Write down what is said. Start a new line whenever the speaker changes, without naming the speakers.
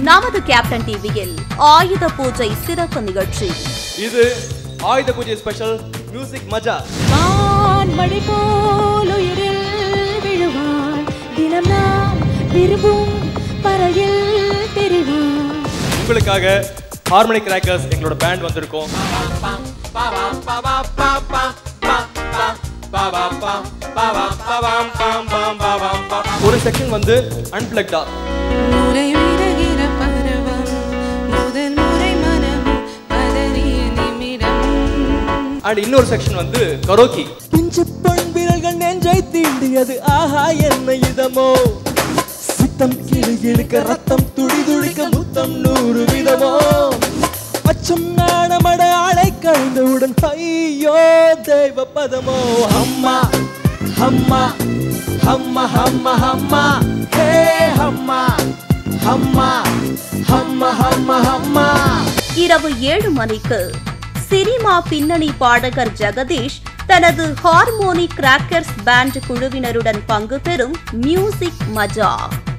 நமது கேப்டன் டிவியில் ஆயுத பூஜை சிறப்பு நிகழ்ச்சி
இது ஆயுத பூஜை ஸ்பெஷல் மியூசிக் மஜா
வான்மழை போல் உயிரில் விழுவான் தினம் நாம் விரும்பும் பறையில் தெரிவான்
உங்களுக்காக ஹார்மோனிக் கிராக்கர்ஸ் எங்களோட பேண்ட் வந்திருக்கோம் ஒரு செக்ஷன் வந்து அன்பிளக்டா
முறை விரகிற பருவம் முதல் முறை மனம் பதறிய நிமிடம்
அண்ட் இன்னொரு செக்ஷன் வந்து கரோக்கி
பிஞ்சு பொன் விரல்கள் நெஞ்சை தீண்டியது ஆஹா என்ன இதமோ சித்தம் கிளி இழுக்க ரத்தம் துடி துடிக்க முத்தம் நூறு விதமோ அச்சம் நாணமட ஆளை கழிந்தவுடன் ஐயோ தெய்வ பதமோ அம்மா அம்மா அம்மா அம்மா அம்மா ஹே அம்மா அம்மா அம்மா அம்மா அம்மா
இரவு ஏழு மணிக்கு சினிமா பின்னணி பாடகர் ஜெகதீஷ் தனது ஹார்மோனி கிராக்கர்ஸ் பேண்ட் குழுவினருடன் பங்கு பெறும் மியூசிக் மஜா